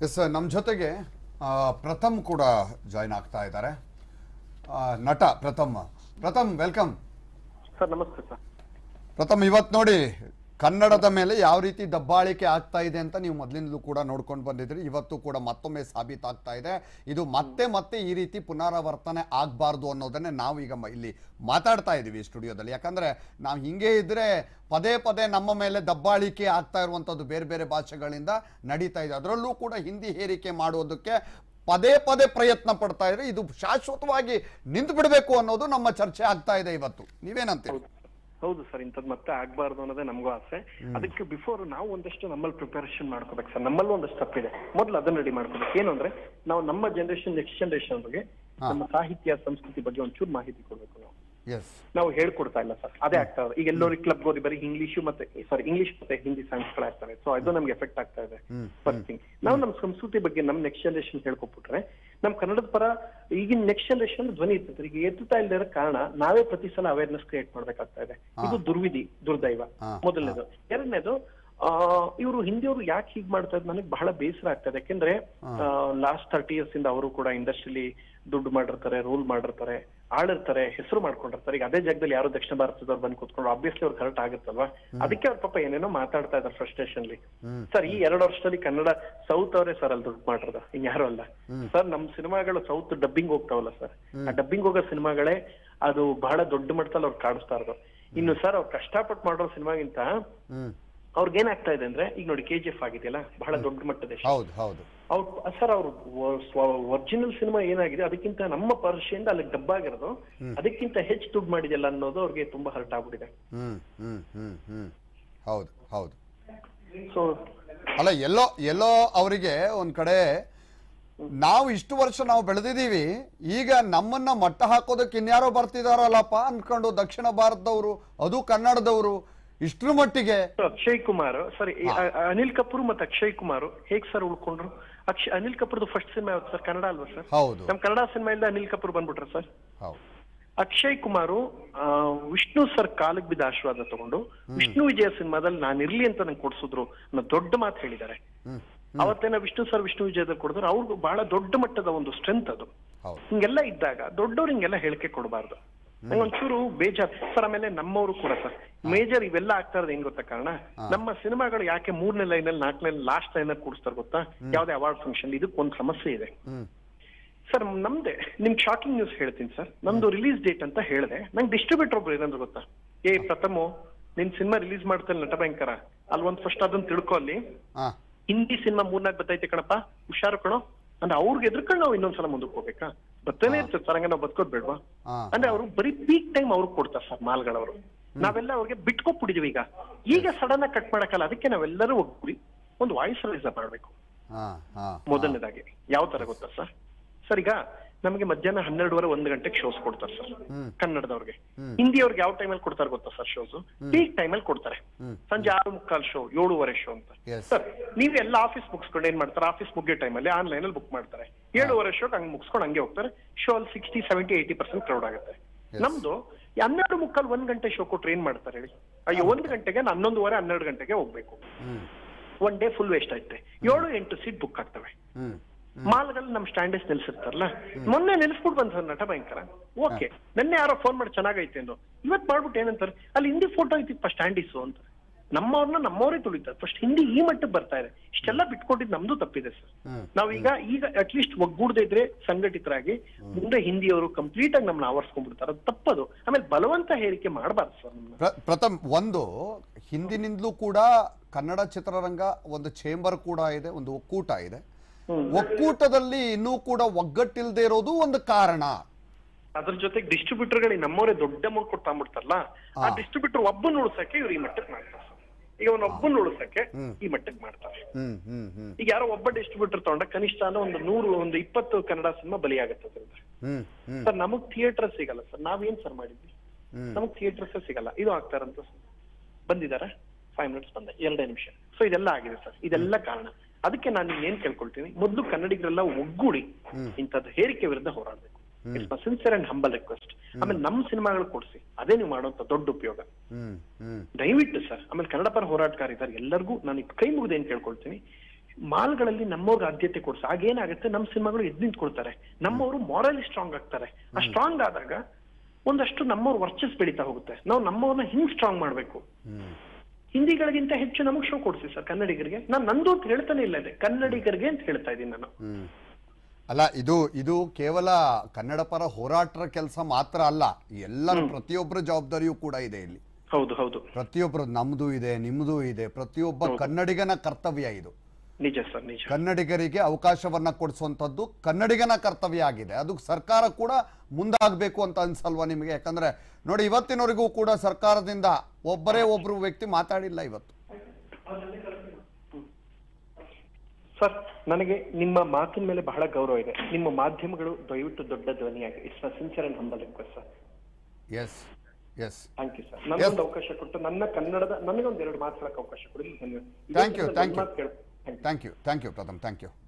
S ನಮ್ಮ ಜೊತೆಗೆ ಆ, ಪ್ರಥಮ್ ಕೂಡ ಜಾಯ್ನ್ ಆಗ್ತಾ ಇದ್ದಾರೆ ಆ, ನಟ ಪ್ರಥಮ್ ಪ್ರಥಮ್ ವೆಲ್ಕಮ್ ಸರ್ ನಮಸ್ತೆ ಸರ್ ಪ್ರಥಮ್ ಇವತ್ತು ನೋಡಿ ಕನ್ನಡದ ಮೇಲೆ ಯಾವ ರೀತಿ ದಬ್ಬಾಳಿಕೆ ಆಗ್ತಾ ಇದೆ ಅಂತ ನೀವು ಮೊದಲಿಂದಲೂ ಕೂಡ ನೋಡ್ಕೊಂಡು ಬಂದಿದ್ರಿ ಇವತ್ತು ಕೂಡ ಮತ್ತೊಮ್ಮೆ ಸಾಬೀತಾಗ್ತಾ ಇದೆ ಇದು ಮತ್ತೆ ಮತ್ತೆ ಈ ರೀತಿ ಪುನರಾವರ್ತನೆ ಆಗಬಾರ್ದು ಅನ್ನೋದನ್ನೇ ನಾವು ಈಗ ಮ- ಇಲ್ಲಿ ಮಾತಾಡ್ತಾ ಇದ್ದೀವಿ ಸ್ಟುಡಿಯೋದಲ್ಲಿ ಯಾಕಂದ್ರೆ ನಾವು ಹಿಂಗೆ ಇದ್ರೆ ಪದೇ ಪದೇ ನಮ್ಮ ಮೇಲೆ ದಬ್ಬಾಳಿಕೆ ಆಗ್ತಾ ಇರುವಂಥದ್ದು ಬೇರೆ ಬೇರೆ ಭಾಷೆಗಳಿಂದ ನಡೀತಾ ಇದೆ ಅದರಲ್ಲೂ ಕೂಡ ಹಿಂದಿ ಹೇರಿಕೆ ಮಾಡೋದಕ್ಕೆ ಪದೇ ಪದೇ ಪ್ರಯತ್ನ ಪಡ್ತಾ ಇದ್ರೆ ಇದು ಶಾಶ್ವತವಾಗಿ ನಿಂತು ಬಿಡಬೇಕು ಅನ್ನೋದು ನಮ್ಮ ಚರ್ಚೆ ಆಗ್ತಾ ಇದೆ ಇವತ್ತು ನೀವೇನಂತೀರಿ ಹೌದು ಹೌದು ಸರ್ ಇಂಥದ್ದು ಮತ್ತೆ ಆಗ್ಬಾರ್ದು ಅನ್ನೋದೇ ನಮಗೂ ಆಸೆ ಅದಕ್ಕೆ ಬಿಫೋರ್ ನಾವು ಒಂದಷ್ಟು ನಮ್ಮಲ್ಲಿ ಪ್ರಿಪರೇಷನ್ ಮಾಡ್ಕೋಬೇಕು ಸರ್ ನಮ್ಮಲ್ಲೂ ಒಂದಷ್ಟು ತಪ್ಪಿದೆ ಮೊದಲು ಅದನ್ನ ರೆಡಿ ಮಾಡ್ಕೋಬೇಕು ಏನು ಅಂದ್ರೆ ನಾವು ನಮ್ಮ ಜನರೇಷನ್ ನೆಕ್ಸ್ಟ್ ಜನರೇಷನ್ ಬಗ್ಗೆ ನಮ್ಮ ಸಾಹಿತ್ಯ ಸಂಸ್ಕೃತಿ ಬಗ್ಗೆ ಒಂಚೂರು ಮಾಹಿತಿ ಕೊಡ್ಬೇಕು ನಾವು ಎಸ್ ನಾವು ಹೇಳ್ಕೊಡ್ತಾ ಇಲ್ಲ ಸರ್ ಅದೇ ಆಗ್ತಾ ಇದೆ ಈಗ ಎಲ್ಲರೂ ಕ್ಲಬ್ ಹೋಗಿ ಬರೀ ಇಂಗ್ಲಿಷು ಮತ್ತೆ ಸಾರಿ ಇಂಗ್ಲಿಷ್ ಮತ್ತೆ ಹಿಂದಿ ಸಾಂಗ್ಸ್ಗಳಾಗ್ತವೆ ಸೊ ಅದು ನಮ್ಗೆ ಎಫೆಕ್ಟ್ ಆಗ್ತಾ ಇದೆ ಫಸ್ಟ್ ಥಿಂಗ್ ನಾವು ನಮ್ಮ ಸಂಸ್ಕೃತಿ ಬಗ್ಗೆ ನಮ್ಮ ನೆಕ್ಸ್ಟ್ ಜನರೇಷನ್ ಹೇಳ್ಕೊಟ್ಬಿಟ್ರೆ ನಮ್ ಕನ್ನಡದ ಪರ ಈಗಿನ ನೆಕ್ಸ್ಟ್ ಜನರೇಷನ್ ಧ್ವನಿ ಇರ್ತದೆ ಈಗ ಎತ್ತುತ್ತಾ ಇಲ್ಲದ ಕಾರಣ ನಾವೇ ಪ್ರತಿ ಸಲ ಅವೇರ್ನೆಸ್ ಕ್ರಿಯೇಟ್ ಮಾಡ್ಬೇಕಾಗ್ತಾ ಇದೆ ಇದು ದುರ್ವಿಧಿ ದುರ್ದೈವ ಹಾ, ಮೊದಲನೇದು ಎರಡನೇದು ಆ ಇವರು ಹಿಂದಿಯವರು ಯಾಕೆ ಹೀಗ್ ಮಾಡ್ತಾ ಇದ್ ನನಗೆ ಬಹಳ ಬೇಸರ ಆಗ್ತದೆ ಯಾಕೆಂದ್ರೆ ಲಾಸ್ಟ್ ತರ್ಟಿ ಇಯರ್ಸ್ ಇಂದ ಅವರು ಕೂಡ ಇಂಡಸ್ಟ್ರಿಲಿ ದುಡ್ಡು ಮಾಡಿರ್ತಾರೆ ರೂಲ್ ಮಾಡಿರ್ತಾರೆ ಆಳಿರ್ತಾರೆ ಹೆಸರು ಮಾಡ್ಕೊಂಡಿರ್ತಾರೆ ಈಗ ಅದೇ ಜಾಗದಲ್ಲಿ ಯಾರು ದಕ್ಷಿಣ ಭಾರತದವ್ರು ಬಂದು ಕೂತ್ಕೊಂಡು ಆಬ್ವಿಯಸ್ಲಿ ಅವ್ರಿಗೆ ಹರ್ಟ್ ಆಗುತ್ತಲ್ವಾ ಅದಕ್ಕೆ ಅವ್ರ ಪಾಪ ಏನೇನೋ ಮಾತಾಡ್ತಾ ಇದ್ದಾರೆ ಫ್ರಸ್ಟ್ರೇಷನ್ಲಿ ಸರ್ ಈ ಎರಡು ವರ್ಷದಲ್ಲಿ ಕನ್ನಡ ಸೌತ್ ಅವರೇ ಸರ್ ಅಲ್ಲಿ ದುಡ್ಡು ಮಾಡಿರೋದು ಇನ್ ಯಾರು ಅಲ್ಲ ಸರ್ ನಮ್ ಸಿನಿಮಾಗಳು ಸೌತ್ ಡಬ್ಬಿಂಗ್ ಹೋಗ್ತಾವಲ್ಲ ಸರ್ ಆ ಡಬ್ಬಿಂಗ್ ಹೋಗೋ ಸಿನಿಮಾಗಳೇ ಅದು ಬಹಳ ದೊಡ್ಡ ಮಟ್ಟದಲ್ಲಿ ಅವ್ರು ಕಾಣಿಸ್ತಾ ಇರೋದು ಇನ್ನು ಸರ್ ಅವ್ರು ಕಷ್ಟಪಟ್ಟು ಮಾಡೋ ಸಿನಿಮಾಗಿಂತ ಹ್ಮ್ ಅವ್ರಿಗೆ ಏನಾಗ್ತಾ ಇದೆ ಅಂದ್ರೆ ಈಗ ನೋಡಿ ಕೆ ಜಿ ಎಫ್ ಆಗಿದೆಯಲ್ಲ ಬಹಳ ದೊಡ್ಡ ಮಟ್ಟದ ಯಶ. ಹೌದು ಹೌದು ಅವ್ರು ಸರ್ ಅವ್ರು ಒರಿಜಿನಲ್ ಸಿನಿಮಾ ಏನಾಗಿದೆ ಅದಕ್ಕಿಂತ ನಮ್ಮ ಪರೀಕ್ಷೆಯಿಂದ ಅಲ್ಲಿ ಡಬ್ಬಾಗಿರೋದು ಅದಕ್ಕಿಂತ ಹೆಚ್ಚು ದುಡ್ಡು ಮಾಡಿದೆಯಲ್ಲ ಅನ್ನೋದು ಅವ್ರಿಗೆ ತುಂಬಾ ಹರ್ಟ್ ಆಗ್ಬಿಟ್ಟಿದೆ ಹ್ಮ್ ಹ್ಮ್ ಹ್ಮ್ ಹ್ಮ್ ಹೌದು ಹೌದು ಸೊ ಅಲ್ಲ ಎಲ್ಲೋ ಎಲ್ಲೋ ಅವರಿಗೆ ಒಂದ್ ಕಡೆ ನಾವು ಇಷ್ಟು ವರ್ಷ ನಾವು ಬೆಳೆದಿದ್ದೀವಿ ಈಗ ನಮ್ಮನ್ನ ಮಟ್ಟ ಹಾಕೋದಕ್ಕೆ ಇನ್ಯಾರೋ ಬರ್ತಿದಾರಲ್ಲಪ್ಪ ಅನ್ಕೊಂಡು ದಕ್ಷಿಣ ಭಾರತದವರು ಅದು ಕನ್ನಡದವರು ಇಷ್ಟ್ರ ಮಟ್ಟಿಗೆ ಅಕ್ಷಯ್ ಕುಮಾರ್ ಸರಿ ಈ ಅ- ಅ- ಅನಿಲ್ ಕಪೂರ್ ಮತ್ತೆ ಅಕ್ಷಯ್ ಕುಮಾರ್ ಹೇಗ್ ಸರ್ ಉಳ್ಕೊಂಡ್ರು ಅಕ್ಷ ಅನಿಲ್ ಕಪೂರ್ದು ಫಸ್ಟ್ ಸಿನಿಮಾ ಯಾವ್ದು ಸರ್ ಕನ್ನಡ ಅಲ್ವಾ ಸರ್ ಹೌದು ನಮ್ ಕನ್ನಡ ಸಿನಿಮಾ ಇಂದ ಅನಿಲ್ ಕಪೂರ್ ಬಂದ್ಬಿಟ್ರ ಸರ್ ಹೌದು ಅಕ್ಷಯ್ ಕುಮಾರು ಆ, ವಿಷ್ಣು ಸರ್ ಕಾಲಿಗೆ ಬಿದ್ದ ಆಶೀರ್ವಾದ ತಗೊಂಡು ವಿಷ್ಣು ವಿಜಯ ಸಿನಿಮಾದಲ್ಲಿ ನಾನು ಇರ್ಲಿ ಅಂತ ನಂಗೆ ಕೊಡ್ಸಿದ್ರು ಅನ್ನೋ ದೊಡ್ಡ ಮಾತು ಹೇಳಿದ್ದಾರೆ ಹ್ಮ್ ಅವತ್ತೇನ ವಿಷ್ಣು ಸರ್ ವಿಷ್ಣು ವಿಜಯದಲ್ಲಿ ಕೊಡಿದ್ರು ಅವ್ರಿಗೂ ಬಹಳ ದೊಡ್ಡ ಮಟ್ಟದ ಒಂದು ಸ್ಟ್ರೆಂತ್ ಅದು ಹೌದು ಹಿಂಗೆಲ್ಲ ಇದ್ದಾಗ ದೊಡ್ಡವ್ರು ಹಿಂಗೆಲ್ಲ ಹೇಳಿಕೆ ಕೊಡಬಾರ್ದು ನಂಗೆ ಒಂಚೂರು ಬೇಜಾರ್ ಸರ್ ಆಮೇಲೆ ನಮ್ಮವರು ಕೂಡ ಸರ್ ಮೇಜರ್ ಇವೆಲ್ಲ ಆಗ್ತಾ ಇರೋದು ಏನ್ ಗೊತ್ತಾ ಕಾರಣ ನಮ್ಮ ಸಿನಿಮಾಗಳು ಯಾಕೆ ಮೂರನೇ ಲೈನ್ ಅಲ್ಲಿ ನಾಲ್ಕನೇ ಲಾಸ್ಟ್ ಲೈನ್ ಅಲ್ಲಿ ಕೂಡಿಸ್ತಾರೆ ಗೊತ್ತಾ ಯಾವ್ದೇ ಅವಾರ್ಡ್ ಫಂಕ್ಷನ್ ಇದಕ್ಕೆ ಒಂದು ಸಮಸ್ಯೆ ಇದೆ ಹ್ಮ್ ಸರ್ ನಮ್ದೇ ನಿಮ್ ಶಾಕಿಂಗ್ ನ್ಯೂಸ್ ಹೇಳ್ತೀನಿ ಸರ್ ನಮ್ದು ರಿಲೀಸ್ ಡೇಟ್ ಅಂತ ಹೇಳಿದೆ ನಂಗೆ ಡಿಸ್ಟ್ರಿಬ್ಯೂಟರ್ ಒಬ್ರು ಏನಂದ್ರು ಗೊತ್ತಾ ಏ ಪ್ರಥಮು ನಿನ್ ಸಿನಿಮಾ ರಿಲೀಸ್ ಮಾಡ್ತಾರೆ ನಟ ಭಯಂಕರ ಅಲ್ಲಿ ಒಂದ್ ಫಸ್ಟ್ ಅದನ್ನ ತಿಳ್ಕೊ ಅಲ್ಲಿ ಹಾ ಹಿಂದಿ ಸಿನಿಮಾ ಮೂರ್ನಾಗ್ ಬತ್ತೈತೆ ಕಣಪ್ಪ ಹುಷಾರು ಕಣೋ ಅಂದ್ರೆ ಅವ್ರಿಗೆ ಎದ್ರಕೊಂಡು ನಾವು ಇನ್ನೊಂದ್ಸಲ ಮುಂದಕ್ಕೆ ಹೋಗ್ಬೇಕಾ ಬತ್ತನೇ ಇರ್ತದೆ ಸರ್ ಹಂಗ ನಾವು ಬದುಕೋದ್ ಬೇಡ್ವಾ ಹಾ ಅಂದ್ರೆ ಅವರು ಬರೀ ಪೀಕ್ ಟೈಮ್ ಅವ್ರಿಗೆ ಕೊಡ್ತಾರೆ ಸರ್ ಮಾಲ್ಗಳವರು ನಾವೆಲ್ಲ ಅವ್ರಿಗೆ ಬಿಟ್ಕೊಟ್ಬಿಟ್ಟಿದೀವಿ ಈಗ ಈಗ ಸಡನ್ ಆಗಿ ಕಟ್ ಮಾಡಕ್ಕಲ್ಲ ಅದಕ್ಕೆ ನಾವೆಲ್ಲರೂ ಒಗ್ಗೂಡಿ ಒಂದು ವಾಯ್ಸ್ ರೈಸ್ ಮಾಡ್ಬೇಕು ಹಾ ಹಾ ಮೊದಲನೇದಾಗಿ ಯಾವ ತರ ಗೊತ್ತಾ ಸರ್ ಸರ್ ಈಗ ನಮಗೆ ಮಧ್ಯಾಹ್ನ ಹನ್ನೆರಡುವರೆ ಒಂದು ಗಂಟೆಗೆ ಶೋಸ್ ಕೊಡ್ತಾರೆ ಸರ್ ಕನ್ನಡದವ್ರಿಗೆ ಹಿಂದಿಯವ್ರಿಗೆ ಯಾವ ಟೈಮಲ್ಲಿ ಕೊಡ್ತಾರೆ ಗೊತ್ತಾ ಸರ್ ಶೋಸ್ ಪೀಕ್ ಟೈಮಲ್ಲಿ ಕೊಡ್ತಾರೆ ಸಂಜೆ ಆರು ಮುಕ್ಕಾಲ್ ಶೋ ಏಳುವರೆ ಶೋ ಅಂತ Yes. ಸರ್ ನೀವು ಎಲ್ಲ ಆಫೀಸ್ ಮುಗಿಸ್ಕೊಂಡು ಏನ್ ಮಾಡ್ತಾರೆ ಆಫೀಸ್ ಮುಗಿಯೋ ಟೈಮಲ್ಲಿ ಆನ್ಲೈನ್ ಅಲ್ಲಿ ಬುಕ್ ಮಾಡ್ತಾರೆ ಏಳುವರೆ ಶೋಕ್ ಹಂಗ್ ಮುಗಿಸ್ಕೊಂಡು ಹಂಗೆ ಹೋಗ್ತಾರೆ ಶೋ ಅಲ್ಲಿ sixty seventy eighty percent crowd ಆಗುತ್ತೆ ನಮ್ದು ಈ ಹನ್ನೆರಡು ಮುಕ್ಕಾಲ್ ಒಂದ್ ಗಂಟೆ ಶೋ ಕೊಟ್ರೆ ಏನ್ ಮಾಡ್ತಾರೆ ಹೇಳಿ ಅಯ್ಯೋ ಒಂದ್ ಗಂಟೆಗೆ ನಾನು ಹನ್ನೊಂದುವರೆ ಹನ್ನೆರಡು ಗಂಟೆಗೆ ಹೋಗ್ಬೇಕು ಹ್ಮ್ ಒನ್ ಡೇ ಫುಲ್ ವೇಸ್ಟ್ ಆಯ್ತೆ ಏಳು ಎಂಟು ಸೀಟ್ ಬುಕ್ ಆಗ್ತವೆ ಹ್ಮ್ ಮಾಲ್ಗಳು ನಮ್ ಸ್ಟ್ಯಾಂಡರ್ಸ್ ನಿಲ್ಸಿರ್ತಾರಲ್ಲ ಮೊನ್ನೆ ನಿಲ್ಸ್ಬಿಟ್ಟು ಬಂದ್ ಸರ್ ನಟ ಭಯಂಕರ ಓಕೆ ನೆನ್ನೆ ಯಾರೋ ಫೋನ್ ಮಾಡಿ ಚೆನ್ನಾಗೈತೆ ಅಂದು ಇವತ್ ಮಾಡ್ಬಿಟ್ಟು ಏನಂತಾರೆ ಅಲ್ಲಿ ಹಿಂದಿ ಫೋಟೋ ಐತಿಪ್ಪ ಸ್ಟ್ಯಾಂಡೀಸು ಅಂತ ನಮ್ಮವ್ರನ್ನ ನಮ್ಮವರೇ ತುಳಿತಾರೆ ಫಸ್ಟ್ ಹಿಂದಿ ಈ ಮಟ್ಟಕ್ಕೆ ಬರ್ತಾ ಇದೆ ಇಷ್ಟೆಲ್ಲ ಬಿಟ್ಕೊಂಡಿದ್ದು ನಮ್ದು ತಪ್ಪಿದೆ ಸರ್ ಹ್ಮ್. ನಾವೀಗ ಈಗ ಅಟ್ಲೀಸ್ಟ್ ಒಗ್ಗೂಡದೇ ಇದ್ರೆ ಸಂಘಟಿತರಾಗಿ ಮುಂದೆ ಹಿಂದಿಯವರು ಕಂಪ್ಲೀಟ್ ಆಗಿ ನಮ್ಮನ್ನ ಆವರಿಸ್ಕೊಂಡ್ಬಿಡ್ತಾರೆ ಅದು ತಪ್ಪದು ಆಮೇಲೆ ಬಲವಂತ ಹೇರಿಕೆ ಮಾಡಬಾರ್ದು ಸರ್ ನಮ್ಮನ್ನ ಪ್ರ- ಪ್ರಥಮ್ ಒಂದು ಹಿಂದಿನಿಂದಲೂ ಕೂಡ ಕನ್ನಡ ಚಿತ್ರರಂಗ ಒಂದು ಚೇಂಬರ್ ಕೂಡ ಇದೆ ಒಂದು ಒಕ್ಕೂಟ ಇದೆ ಒಕ್ಕೂಟದಲ್ಲಿ ಇನ್ನೂ ಕೂಡ ಒಗ್ಗಟ್ಟಿಲ್ದೇ ಇರೋದು ಒಂದು ಕಾರಣ ಅದ್ರ ಜೊತೆಗೆ ಡಿಸ್ಟ್ರಿಬ್ಯೂಟರ್ಗಳಿಗೆ ನಮ್ಮವರೇ ದೊಡ್ಡ ಅಮೌಂಟ್ ಕೊಟ್ಟು ತಗೊಂಡ್ಬಿಡ್ತಾರಲ್ಲ ಆ ಡಿಸ್ಟ್ರಿಬ್ಯೂಟರ್ ಒಬ್ಬನ ಉಳಿಸಕ್ಕೆ ಇವ್ರು ಈ ಮಟ್ಟಕ್ಕೆ ಮಾಡ್ತಾರೆ ಸರ್. ಈಗ ಅವ್ನ ಒಬ್ಬನ ಉಳಿಸಕ್ಕೆ ಈ ಮಟ್ಟಕ್ಕೆ ಮಾಡ್ತಾರೆ ಹ್ಮ್ ಹ್ಮ್ ಹ್ಮ್ ಈಗ ಯಾರೋ ಒಬ್ಬ ಡಿಸ್ಟ್ರಿಬ್ಯೂಟರ್ ತಗೊಂಡ ಕನಿಷ್ಠ ಅಂದ್ರೆ ಒಂದು ನೂರು ಒಂದು ಇಪ್ಪತ್ತು ಕನ್ನಡ ಸಿನಿಮಾ ಬಲಿಯಾಗತ್ತೆ ಅದ್ರಿಂದ ಹ್ಮ್ ಹ್ಮ್ ಸರ್ ನಮಗ್ ಥಿಯೇಟರ್ ಸಿಗಲ್ಲ ಸರ್ ನಾವೇನ್ ಸರ್ ಮಾಡಿದ್ವಿ ಹ್ಮ್. ನಮಗ್ ಥಿಯೇಟರ್ಸ್ ಸಿಗಲ್ಲ ಇದು ಆಗ್ತಾರಂತ ಬಂದಿದಾರ ಫೈವ್ ಮಿನಿಟ್ಸ್ ಬಂದೆ ಎರಡೇ ನಿಮಿಷ ಸೊ ಇದೆಲ್ಲ ಆಗಿದೆ ಸರ್ ಇದೆಲ್ಲ ಕಾರಣ ಅದಕ್ಕೆ ನಾನು ಏನ್ ಕೇಳ್ಕೊಳ್ತೀನಿ ಮೊದಲು ಕನ್ನಡಿಗರೆಲ್ಲ ಒಗ್ಗೂಡಿ ಇಂಥದ್ದು ಹೇರಿಕೆ ವಿರುದ್ಧ ಹೋರಾಡ್ಬೇಕು it's sincere and humble request ಆಮೇಲೆ ನಮ್ ಸಿನಿಮಾಗಳು ಕೊಡಿಸಿ ಅದೇ ನೀವು ಮಾಡುವಂತ ದೊಡ್ಡ ಉಪಯೋಗ ಹ್ಮ್ ಹ್ಮ್ ದಯವಿಟ್ಟು ಸರ್ ಆಮೇಲೆ ಕನ್ನಡ ಪರ ಹೋರಾಟಗಾರ ಇದ್ದಾರೆ ಎಲ್ಲರಿಗೂ ನಾನು ಇದ್ ಕೈ ಮುಗಿದು ಏನ್ ಕೇಳ್ಕೊಳ್ತೀನಿ ಮಾಲ್ಗಳಲ್ಲಿ ನಮ್ಮವ್ರಿಗೆ ಆದ್ಯತೆ ಕೊಡ್ಸ ಆಗೇನಾಗುತ್ತೆ ನಮ್ಮ ಸಿನಿಮಾಗಳು ಎದ್ ನಿಂತ್ಕೊಳ್ತಾರೆ ನಮ್ಮವರು ಮಾರಲಿ ಸ್ಟ್ರಾಂಗ್ ಆಗ್ತಾರೆ ಆ ಸ್ಟ್ರಾಂಗ್ ಆದಾಗ ಒಂದಷ್ಟು ನಮ್ಮವ್ರ ವರ್ಚಸ್ ಬೆಳೀತಾ ಹೋಗುತ್ತೆ ನಾವು ನಮ್ಮವ್ರನ್ನ ಹಿಂಗ್ ಸ್ಟ್ರಾಂಗ್ ಮಾಡ್ಬೇಕು ಹಿಂದಿಗಳಿಗಿಂತ ಹೆಚ್ಚು ನಮಗ್ ಶೋ ಕೊಡ್ಸಿ ಸರ್ ಕನ್ನಡಿಗರಿಗೆ ನಾನು ನಂದು ಅಂತ ಹೇಳ್ತಾನೆ ಇಲ್ಲ ಇದೆ ಕನ್ನಡಿಗರಿಗೆ ಅಂತ ಹೇಳ್ತಾ ಇದ್ದೀನಿ ನಾನು ಹ್ಮ್. ಅಲ್ಲ ಇದು ಇದು ಕೇವಲ ಕನ್ನಡ ಪರ ಹೋರಾಟರ ಕೆಲಸ ಮಾತ್ರ ಅಲ್ಲ ಎಲ್ಲರ ಪ್ರತಿಯೊಬ್ಬರ ಜವಾಬ್ದಾರಿಯೂ ಕೂಡ ಇದೆ ಇಲ್ಲಿ ಹೌದು ಹೌದು ಪ್ರತಿಯೊಬ್ಬರು ನಮ್ದು ಇದೆ ನಿಮ್ದು ಇದೆ ಪ್ರತಿಯೊಬ್ಬ ಕನ್ನಡಿಗನ ಕರ್ತವ್ಯ ಇದು ನಿಜ ಸರ್ ನಿಜ ಕನ್ನಡಿಗರಿಗೆ ಅವಕಾಶವನ್ನ ಕೊಡಿಸುವಂಥದ್ದು ಕನ್ನಡಿಗನ ಕರ್ತವ್ಯ ಆಗಿದೆ ಅದು ಸರ್ಕಾರ ಕೂಡ ಮುಂದಾಗಬೇಕು ಅಂತ ಅನ್ಸಲ್ವಾ ನಿಮಗೆ ಯಾಕಂದ್ರೆ ನೋಡಿ ಇವತ್ತಿನವರೆಗೂ ಕೂಡ ಸರ್ಕಾರದಿಂದ ಒಬ್ಬರೇ ಒಬ್ರು ವ್ಯಕ್ತಿ ಮಾತಾಡಿಲ್ಲ ಇವತ್ತು ಸರ್ ನನಗೆ ನಿಮ್ಮ ಮಾತಿನ ಮೇಲೆ ಬಹಳ ಗೌರವ ಇದೆ ನಿಮ್ಮ ಮಾಧ್ಯಮಗಳು ದಯವಿಟ್ಟು ದೊಡ್ಡ ಧ್ವನಿಯಾಗಿ it's sincere and humble request sir yes yes thank you sir ನನಗೊಂದು ಅವಕಾಶ ಕೊಟ್ಟು ನನ್ನ ಕನ್ನಡದ ನನಗೊಂದು ಎರಡು ಮಾತು ಹೇಳಕ್ ಅವಕಾಶ ಕೊಡಿ ಧನ್ಯವಾದ Thank you, ಇವತ್ತಿನ thank you. ಮಾತು ಕೇಳು. Thank you. Thank you thank you Pratham thank you